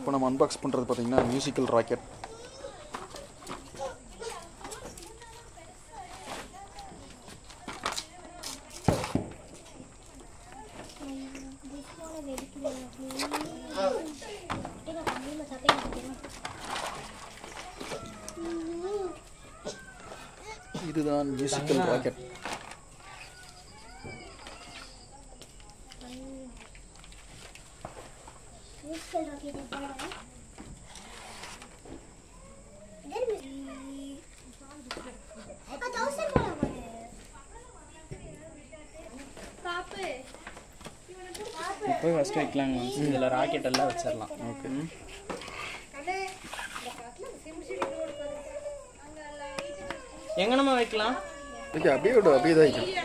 இப்போ நம்ம அன்பாக்ஸ் பண்ணுறது பார்த்தீங்கன்னா மியூசிக்கல் ராக்கெட் இதுதான் மியூசிக்கல் ராக்கெட் இப்போ ஃபஸ்ட்டு வைக்கலாங்க இதில் ராக்கெட் எல்லாம் வச்சிடலாம் ஓகே எங்கனமா வைக்கலாம் ஓகே அப்படியே விடு அப்படியே தான் வைக்கணும்